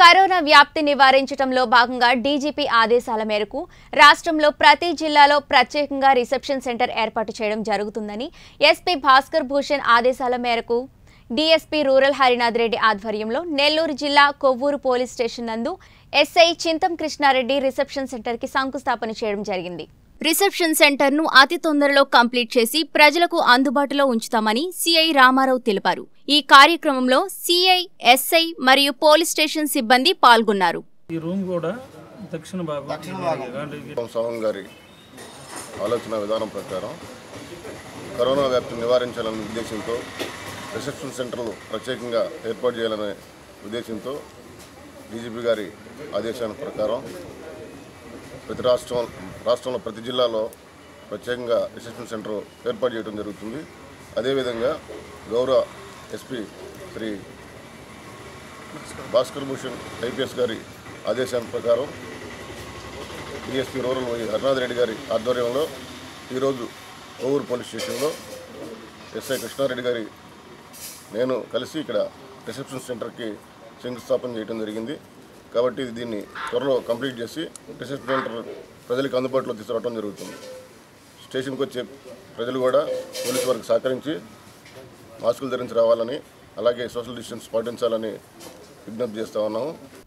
corona వ్యాప్తి నివారించడంలో భాగంగా డీజీపీ ఆదేశాల మేరకు రాష్ట్రంలో ప్రతి జిల్లాలో ప్రత్యేకంగా రిసెప్షన్ సెంటర్ ఏర్పాటు చేయడం జరుగుతుందని ఎస్పీ భాస్కర్ భూషణ్ ఆదేశాల మేరకు డీఎస్పీ రూరల్ హరినాథ్ రెడ్డి ఆధ్వర్యంలో నెల్లూరు జిల్లా కొవ్వూరు పోలీస్ స్టేషన్ నందు ఎస్ఐ చింతం కృష్ణారెడ్డి రిసెప్షన్ సెంటర్కి శంకుస్థాపన చేయడం జరిగింది రిసెప్షన్ సెంటర్ను అతి తొందరలో కంప్లీట్ చేసి ప్రజలకు అందుబాటులో ఉంచుతామని సిఐ రామారావు తెలిపారు ఈ కార్యక్రమంలో సిఐ ఎస్ఐ మరియు పోలీస్ స్టేషన్ సిబ్బంది పాల్గొన్నారు ఈ రూమ్ కూడా దక్షిణ భాగం ఇలాంటి సోహం గారి ఆలోచన విధానం ప్రకారం కరోనా వ్యాప్తిని నివారించాలనే ఉద్దేశంతో రిసెప్షన్ సెంటర్లు ప్రత్యేకంగా ఏర్పాటు చేయాలనే ఉద్దేశంతో డీజీపీ గారి ఆదేశాల ప్రకారం ప్రతి రాష్ట్రం రాష్ట్రంలో ప్రతి జిల్లాలో ప్రత్యేకంగా రిసెప్షన్ సెంటర్ ఏర్పాటు చేయడం జరుగుతుంది అదేవిధంగా గౌరవ ఎస్పీ శ్రీ భాస్కర్ భూషణ్ ఐపీఎస్ గారి ఆదేశాల ప్రకారం DSP rural Y Harinath Reddy గారి ఆధ్వర్యంలో ఈరోజు ఓవూరు పోలీస్ స్టేషన్లో ఎస్ఐ కృష్ణారెడ్డి గారి నేను కలిసి ఇక్కడ రిసెప్షన్ సెంటర్కి శంకుస్థాపన చేయడం జరిగింది కాబట్టి దీన్ని త్వరలో కంప్లీట్ చేసి రిసెప్షన్ సెంటర్ ప్రజలకు అందుబాటులో తీసుకురావడం జరుగుతుంది స్టేషన్కి వచ్చే ప్రజలు కూడా పోలీసు వారికి సహకరించి మాస్కులు ధరించి రావాలని అలాగే సోషల్ డిస్టెన్స్ పాటించాలని విజ్ఞప్తి చేస్తా ఉన్నాము